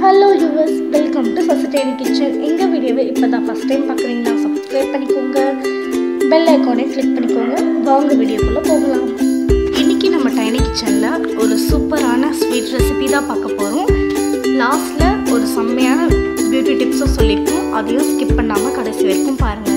hello yours welcome to சசிடேரி kitchen எங்கள் வீடியோவை இப்போ தான் ஃபஸ்ட் டைம் பார்க்குறீங்கன்னா சப்ஸ்கிரைப் பண்ணிக்கோங்க பெல் ஐக்கானை கிளிக் பண்ணிக்கோங்க வாங்க வீடியோக்குள்ளே போகலாம் இன்றைக்கி நம்ம டைனி கிச்சனில் ஒரு சூப்பரான ஸ்வீட் ரெசிபி தான் பார்க்க போகிறோம் லாஸ்ட்டில் ஒரு செம்மையான பியூட்டி டிப்ஸும் சொல்லியிருக்கோம் அதையும் ஸ்கிப் பண்ணாமல் கடைசி வரைக்கும் பாருங்கள்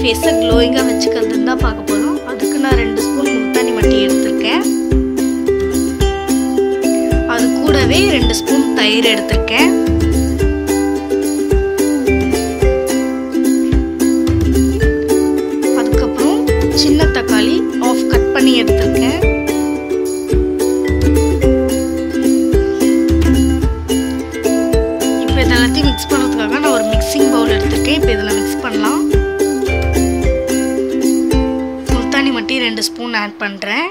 ஃபேஸை க்ளோயிங்காக வச்சுக்கிறதுன்னு தான் பார்க்க போகிறோம் அதுக்கு நான் ரெண்டு ஸ்பூன் முல்தானி மட்டி எடுத்திருக்கேன் அது கூடவே ரெண்டு ஸ்பூன் தயிர் எடுத்திருக்கேன் அதுக்கப்புறம் சின்ன தக்காளி ஆஃப் கட் பண்ணி எடுத்திருக்கேன் இப்போ இது எல்லாத்தையும் மிக்ஸ் பண்ணுறதுக்காக நான் ஒரு மிக்சிங் பவுல் எடுத்திருக்கேன் இப்போ இதில் மிக்ஸ் பண்ணலாம் முல்தானி மட்டி ரெண்டு ஸ்பூன் ஆட் பண்ணுறேன்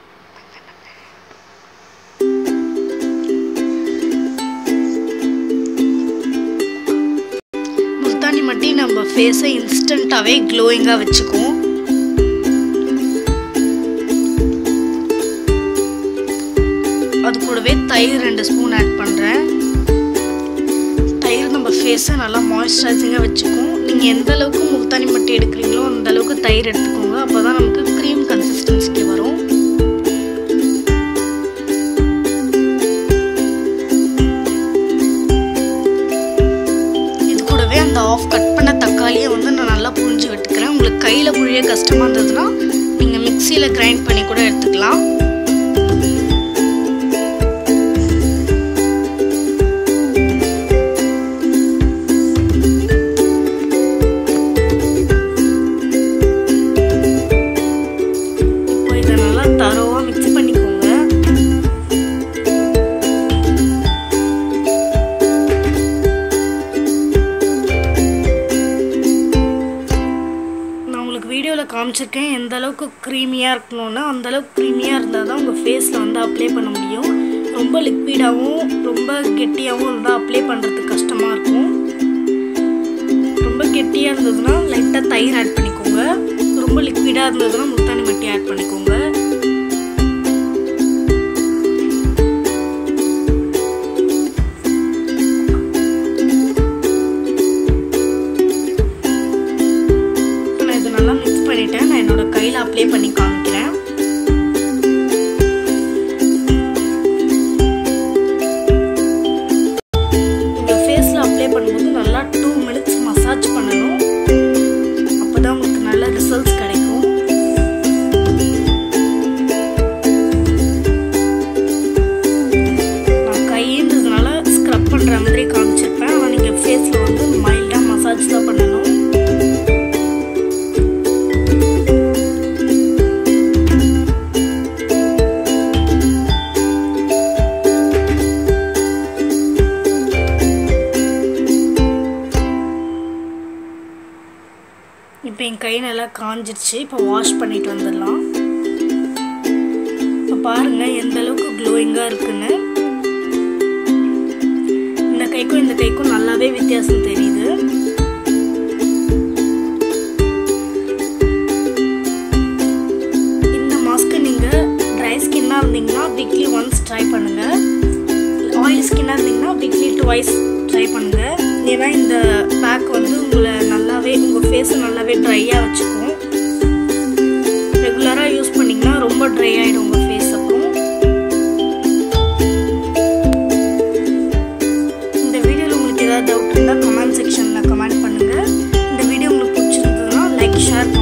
முல்தானி மட்டி நம்ம ஃபேஸை இன்ஸ்டண்ட்டாகவே க்ளோயிங்காக வச்சுக்கும் அது கூடவே தயிர் ரெண்டு ஸ்பூன் ஆட் பண்ணுறேன் தயிர் நம்ம ஃபேஸை நல்லா மாய்ஸ்சரைசிங்காக வச்சுக்கும் நீங்கள் எந்த அளவுக்கு முல்தானி மட்டி எடுக்கிறீங்களோ அந்த அளவுக்கு தயிர் எடுத்துக்கோங்க அப்போ தான் நமக்கு க்ரீம் கன்சிஸ்டன்சிக்கு வரும் இது கூடவே அந்த ஆஃப் கட் பண்ண தக்காளியை வந்து நான் நல்லா புழிஞ்சு விட்டுக்கிறேன் உங்களுக்கு கையில் புழிய கஷ்டமாக இருந்ததுன்னா நீங்கள் மிக்சியில் கிரைண்ட் பண்ணி கூட எடுத்துக்கலாம் இப்போ இதை நல்லா தரோவாக மிக்ஸ் பண்ணிக்கோங்க நான் உங்களுக்கு வீடியோவில் காமிச்சிருக்கேன் எந்த அளவுக்கு க்ரீமியாக இருக்கணும்னா அந்த அளவுக்கு க்ரீமியாக இருந்தால் தான் உங்கள் ஃபேஸில் வந்து அப்ளை பண்ண முடியும் ரொம்ப லிக்விடாகவும் ரொம்ப கெட்டியாகவும் இருந்தால் அப்ளை பண்ணுறதுக்கு கஷ்டமாக இருக்கும் ரொம்ப கெட்டியாக இருந்ததுன்னா லைட்டாக தயிர் ஆட் பண்ணிக்கோங்க ரொம்ப லிக்விடாக இருந்ததுன்னா முத்தானி மட்டி ஆட் பண்ணிக்கோங்க நான் இது நல்லா மிக்ஸ் பண்ணிட்டேன் நான் என்னோட கையில் அப்ளை பண்ணி காமிக்கிறேன் உங்கள் ஃபேஸில் அப்ளை பண்ணும்போது நல்லா டூ மினிட்ஸ் மசாஜ் பண்ணணும் அப்போ தான் உங்களுக்கு நல்ல ரிசல்ட்ஸ் கிடைக்கும் நான் கைன்றதுனால ஸ்க்ரப் பண்ணுற மாதிரி காமிச்சிருப்பேன் ஆனால் நீங்கள் ஃபேஸில் வந்து மைல்டாக மசாஜ் தான் பண்ணணும் இப்போ என் கை நல்லா காஞ்சிருச்சு இப்போ வாஷ் பண்ணிட்டு வந்துடலாம் இப்போ பாருங்க எந்த அளவுக்கு க்ளோயிங்காக இருக்குன்னு இந்த கைக்கும் இந்த கைக்கும் நல்லாவே வித்தியாசம் தெரியுது இந்த மாஸ்க்கு நீங்கள் ட்ரை ஸ்கின்னாக இருந்தீங்கன்னா வீக்லி ஒன்ஸ் ட்ரை பண்ணுங்கள் ஆயில் ஸ்கின்னாக இருந்தீங்கன்னா வீக்லி டுவைஸ் ட்ரை பண்ணுங்கள் ஏன்னா இந்த பேக் வந்து உங்களை நல்லாவே உங்கள் ஃபேஸை நல்லாவே ட்ரையாக வச்சுக்கும் ரெகுலராக யூஸ் பண்ணிங்கன்னா ரொம்ப ட்ரை ஆகிடும் உங்கள் ஃபேஸ் அப்புறம் இந்த வீடியோவில் உங்களுக்கு ஏதாவது டவுட் இருந்தால் கமெண்ட் செக்ஷனில் கமெண்ட் பண்ணுங்கள் இந்த வீடியோ உங்களுக்கு பிடிச்சிருந்ததுன்னா லைக் ஷேர்